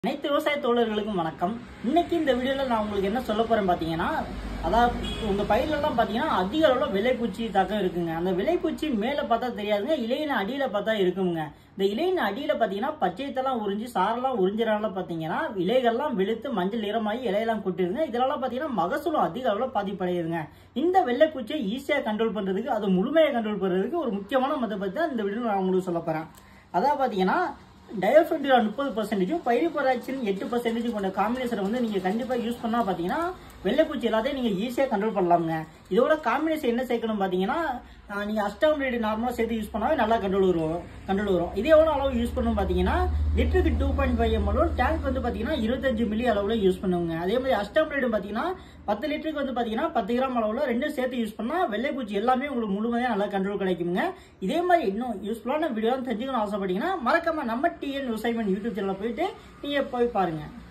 அனைத்து விவசாய தோழர்களுக்கும் வணக்கம் இன்னைக்கு இந்த வீடியோல நான் உங்களுக்கு என்ன சொல்ல போறேன் பாத்தீங்கன்னா அதாவது உங்க பயிரெல்லாம் பாத்தீங்கன்னா அதிக அளவுல விலைப்பூச்சி தாக்கம் இருக்குங்க அந்த விலைப்பூச்சி மேல பார்த்தா தெரியாதுங்க இலையின அடியில பார்த்தா இருக்குங்க இந்த இலையின அடியில பாத்தீங்கன்னா பச்சையத்தெல்லாம் உறிஞ்சி சாரெல்லாம் உறிஞ்சினால பாத்தீங்கன்னா இலைகள்லாம் வெளுத்து மஞ்சள் நிறமாகி இலையெல்லாம் கொட்டிருங்க இதனால பாத்தீங்கன்னா மகசூலும் அதிக அளவுல பாதிப்படையுதுங்க இந்த வெள்ளைப்பூச்சியை ஈஸியா கண்ட்ரோல் பண்றதுக்கு அது முழுமையாக கண்ட்ரோல் பண்றதுக்கு ஒரு முக்கியமான மத்தை பத்தி தான் இந்த வீடியோ நான் உங்களுக்கு சொல்ல போறேன் அதாவது பாத்தீங்கன்னா டயோஃபென்டிரா முப்பது பர்சன்டேஜும் பைரிபராக்சின் எட்டு பர்சன்டேஜ் கொண்ட காம்பினேஷனை வந்து நீங்க கண்டிப்பா யூஸ் பண்ணா பாத்தீங்கன்னா வெள்ளைப்பூச்சி எல்லாத்தையும் நீங்க ஈஸியா கண்ட்ரோல் பண்ணலாமுங்க இதோட காம்பினேஷன் என்ன சேர்க்கணும் பாத்தீங்கன்னா ஆஹ், நீங்க அஸ்டாம் ரேட் நார்மலா சேர்த்து யூஸ் பண்ணாவே நல்லா கண்ட்ரோல் வரும் கண்ட்ரோல் வரும் இதே எவ்வளவு அளவு யூஸ் பண்ணணும் பாத்தீங்கன்னா லிட்டருக்கு two point five ML tank வந்து பாத்தீங்கன்னா இருபத்தஞ்சு மில்லி அளவுல யூஸ் பண்ணுவாங்க அதே மாதிரி அஸ்டாம் ரேட் பாத்தீங்கன்னா பத்து லிட்டருக்கு வந்து பாத்தீங்கன்னா பத்து கிராம் அளவுல ரெண்டும் சேர்த்து யூஸ் பண்ணா வெள்ளைப்பூச்சி எல்லாமே உங்களுக்கு முழுமையா நல்லா கண்ட்ரோல் கிடைக்குங்க இதே மாதிரி இன்னும் யூஸ்ஃபுல்லான வீடியோ தெரிஞ்சுக்கணும் ஆசைப்பட்டீங்கன்னா மறக்காம நம்ம டிஎன் விவசாயம் யூடியூப் சேனல்ல போயிட்டு நீங்க போய் பாருங்க